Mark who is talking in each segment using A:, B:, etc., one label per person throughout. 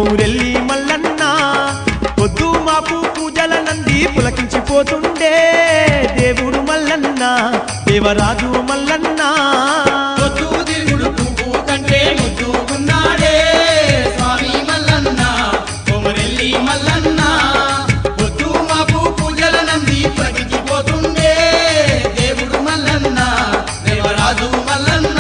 A: కౌరెల్లి మల్లన్న పొద్దు మాపు పూజల నంది పులకించిపోతుండే దేవుడు మల్లన్న దేవరాజు మల్లన్న
B: పొద్దు తిరుగుడు పువ్వు కంటే ముద్దుకున్నాడే స్వామి మల్లన్న కొమరెల్లి మల్లన్న పొద్దు మాపు పూజల నంది ప్రగిపోతుండే దేవుడు మల్లన్న దేవరాజు మల్లన్న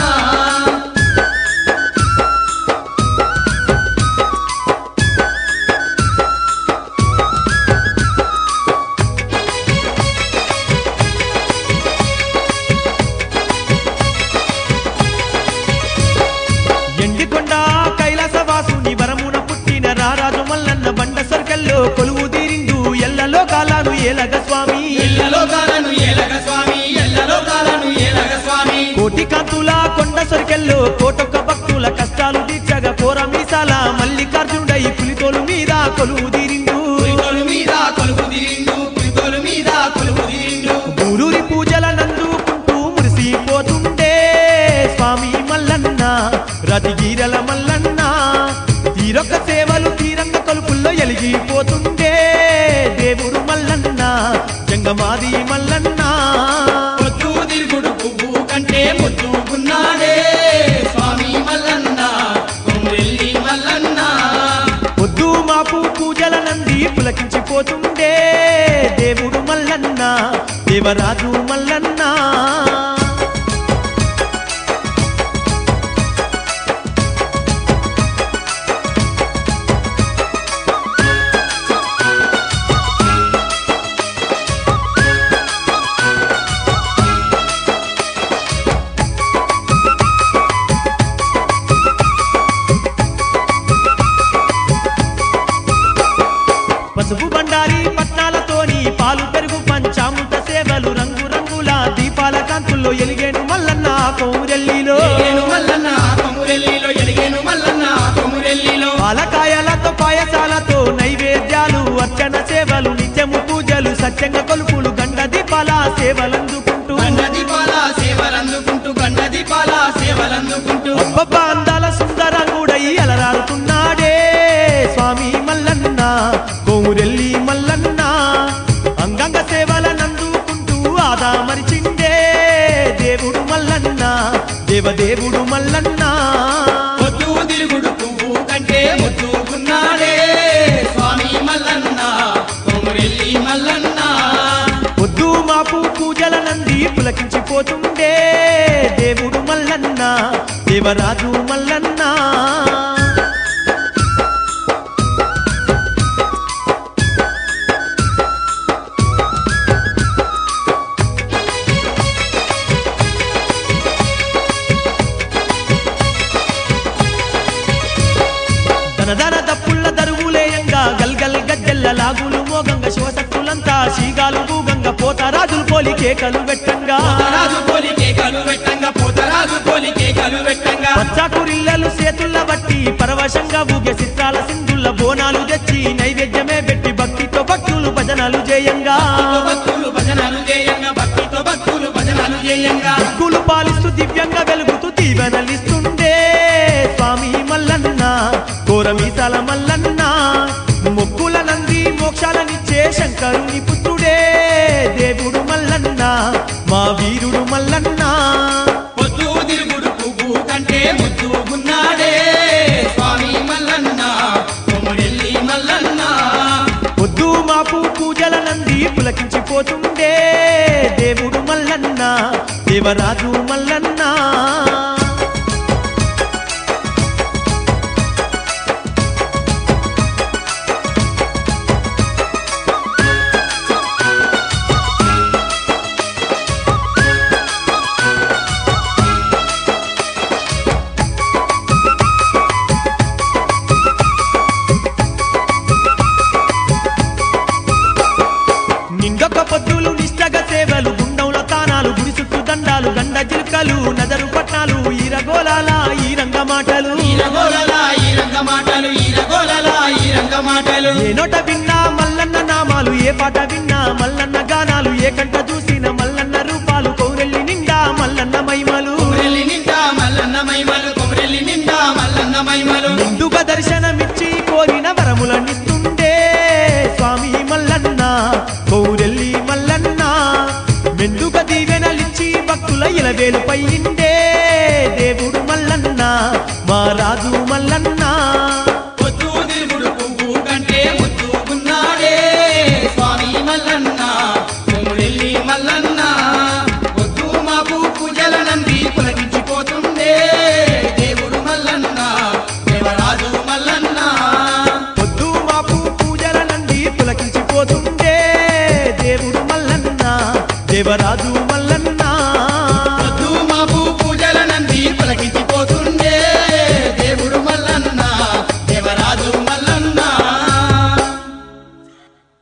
A: ఎండికొండ కైలాసవాసుని వరమున పుట్టిన రారాజు మల్లన్న బండ సర్కల్లో కొలువు తీరిండు ఎల్లలో కాలాను ఏలగ స్వామి
B: ఎల్లలో కాలను ఏలగ స్వామి ఎల్లలో కాలను ఏలగ స్వామి
A: కోటి కాంతుల కొండ సొరికెల్లో కోటొక్క భక్తుల కష్టాలు తీర్చగా కోర మీసాల మల్లికార్జునుడై పులితోలు మీద కొలువు తీరిండు
B: పులితోలు మీద కొలుపు తిరిండు పులితోలు మీద కొలుపు తిరిండు
A: ఊరూరి పూజల నందుకుంటూ మురిసిపోతుండే స్వామి మల్లన్న రతిగీరల మల్లన్న తీరొక్క సేవలు తీరంగ కొలుపుల్లో ఎలిగిపోతుండే దేవుడు మల్లన్న జంగమాది మల్లన్న
B: పొద్దు తిరుగుడు పువ్వు కంటే ముద్దుకున్నాడే స్వామి మల్లన్న కొమరెల్లి మల్లన్న
A: పొద్దు మాపు పూజల నంది పులకించిపోతుండే దేవుడు మల్లన్న దేవరాజు మల్లన్న పసుపు బండారి పట్నాలతోని పాలు పెరుగు పంచామృత సేవలు రంగు రంగుల దీపాల కాంతుల్లో ఎలిగేను మల్లన్న కౌరెల్లిలో
B: ఎలిగేను మల్లన్న కొమురెల్లిలో ఎలిగేను మల్లన్న కొమురెల్లిలో
A: పాలకాయలతో పాయసాలతో నైవేద్యాలు అర్చన సేవలు నిత్యము పూజలు సత్యంగా కొలుపులు గండ దీపాల సేవలందుకుంటూ
B: గండ దీపాల సేవలందుకుంటూ గండ దీపాల సేవలందుకుంటూ
A: అబ్బబ్బ అందాల సుందరంగుడై అలరారుతున్నాడే స్వామి మల్లన్న కోమురెల్లి మల్లన్న అంగంగ సేవల నందుకుంటూ ఆదామరిచిండే దేవుడు మల్లన్న దేవదేవుడు మల్లన్న
B: పొద్దు తిరుగుడు పువ్వు కంటే ముద్దుకున్నాడే స్వామి మల్లన్న కొమరెల్లి మల్లన్న
A: పొద్దు మాపు పూజల నంది పులకించిపోతుండే దేవుడు మల్లన్న దేవరాజు మల్లన్న ధనధన దప్పుల్ల దరువులేయంగా గల్గల్ గజ్జెల్ల లాగులు మోగంగ శివశక్తులంతా శీగాలు భూగంగ పోతరాజులు పోలి కేకలు వెట్టంగా
B: పోతరాజు పోలి కేకలు పెట్టంగా పోతరాజు పోలి కేకలు పెట్టంగా
A: పచ్చాకురిల్లలు చేతుల్ల బట్టి పరవశంగా ఊగే చిత్రాల సింధుల్ల బోనాలు తెచ్చి నైవేద్యమే పెట్టి భక్తితో భక్తులు భజనలు చేయంగా
B: భక్తితో భక్తులు భజనలు చేయంగా భక్తితో భక్తులు భజనలు చేయంగా
A: దిక్కులు పాలిస్తూ దివ్యంగా వెలుగుతూ దీవెనలిస్తుండే స్వామి మల్లన్న కోరమీసాల మల్లన్న మొక్కుల నంది మోక్షాలనిచ్చే శంకరుని పుత్రుడే దేవుడు మల్లన్న మా వీరుడు మల్లన్న
B: పొద్దు తిరుగుడు పువ్వు కంటే ముద్దుకున్నాడే స్వామి మల్లన్న కొమరెల్లి మల్లన్న
A: పొద్దు మాపు పూజల నంది పులకించిపోతుండే దేవుడు మల్లన్న దేవరాజు మల్లన్న నిండొక పొద్దులు నిష్టగ సేవలు గుండంలో తానాలు గుడి చుట్టూ దండాలు గండ జిల్కలు నజరు పట్నాలు ఈరగోలాల ఈ రంగ మాటలు
B: ఈరగోలలా ఈ రంగ మాటలు ఈరగోలలా ఈ రంగ మాటలు
A: ఏ నోట విన్నా మల్లన్న నామాలు ఏ పాట విన్నా మల్లన్న గానాలు ఏ కంట చూసిన మల్లన్న రూపాలు కౌరెల్లి నిండా మల్లన్న మైమలు
B: కొమరెల్లి నిండా మల్లన్న మైమలు కొమరెల్లి నిండా మల్లన్న మైమలు
A: ముందుగా దర్శనమిచ్చి కోరిన వరములనిస్తుండే స్వామి మల్లన్న కౌరెల్లి మల్లన్న మెందుక దీవెనలిచ్చి భక్తుల ఇలవేలుపై ఇండే దేవుడు మల్లన్న మా రాజు మల్లన్న
B: పొద్దు తిరుగుడు పువ్వు కంటే ముద్దుకున్నాడే స్వామి మల్లన్న కొమ్ముడెల్లి మల్లన్న పొద్దు మాపు పూజల నంది పులకించిపోతుండే దేవుడు మల్లన్న దేవరాజు మల్లన్న
A: పొద్దు మాపు పూజల నంది పులకించిపోతుండే దేవుడు మల్లన్న దేవరాజు మల్లన్న